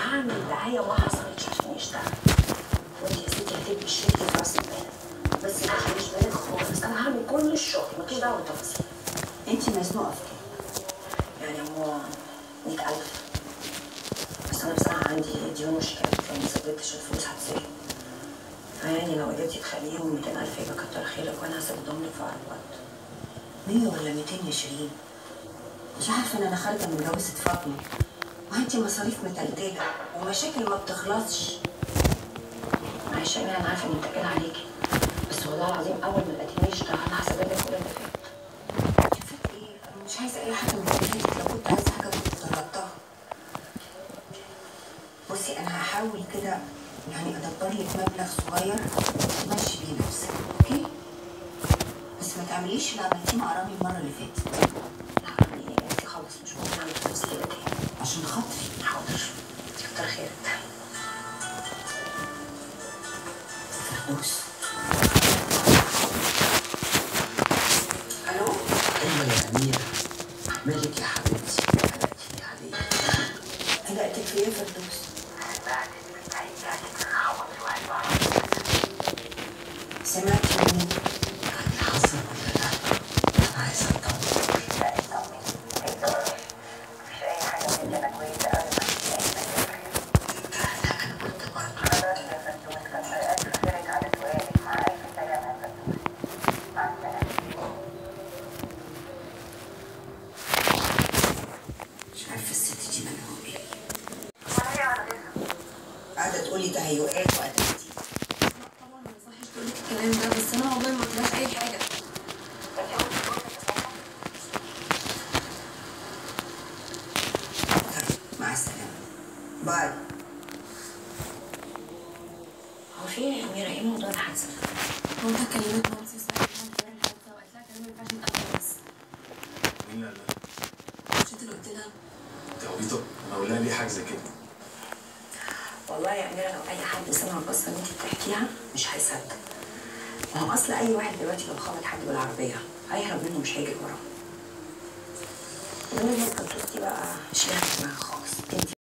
هعمل دعايه ما حصلتش عشان يشتغل وانت يا ستي هتبقي الشركه في راس المال بس ما تخليش بالك خالص انا هعمل كل الشغل مالكيش دعوه بالتفاصيل انت مزنوقه في كام يعني هو 100000 بس انا بصراحه عندي ديون وشيكات لو ما سددتش الفلوس هتسيب يعني لو قدرتي تخليهم 200000 يبقى كتر خيرك وانا هسدهم لك في اقرب وقت 100 ولا 200 يا شيرين مش عارفه ان انا خارجه من جوازة فاطمه وانت مصاريف متلتله ومشاكل ما بتخلصش معلش يا اميره انا عارفه اني متكله عليكي بس والله العظيم اول ما لقيتيني اشتغل انا هسدد لك كل اللي فات شوفت ايه انا مش عايزه اي حاجه من اللي فاتت لو كنت عايزه حاجه كنت طلبتها بصي انا هحاول كده يعني ادبر لك مبلغ صغير تمشي بيه نفسك اوكي بس ما تعمليش اللي عملتيه مع رامي المره اللي فاتت لا يعني انت خالص مش ممكن اعمل فلوس كده تاني عشان خاطري حاضر كتر خيرك فردوس الو ايوه يا اميره مالك يا حبيبتي قلقتيني عليك قلقتك في ايه يا فردوس سمعت مني يعني حصل ولا لا انا عايز اطمن لا انا كنت برضه مش عارفه الست دي مالها ايه قاعده تقولي تهيؤات وقتلتي طبعا ما يصحش تقولي الكلام ده بس انا والله ما قلتلهاش اي حاجه طيب مع السلامه باي هو في ايه يا اميره ايه موضوع الحادثه ده؟ هو انت كلمت مامتي وسالتها عن حوار الحادثه وقالت لها كلام ما ينفعش يتقال بس مين اللي قال لها؟ مش انت اللي قلت لها انت عبيطه انا اقول لها ليه حاجه زي كده والله يا اميره لو اي حد سمع القصه اللي انت بتحكيها مش هيصدق ما هو اصل اي واحد دلوقتي لو خبط حد بالعربيه هيهرب منه مش هيجري وراه انما القصه دي بقى شيلها في دماغك خالص انت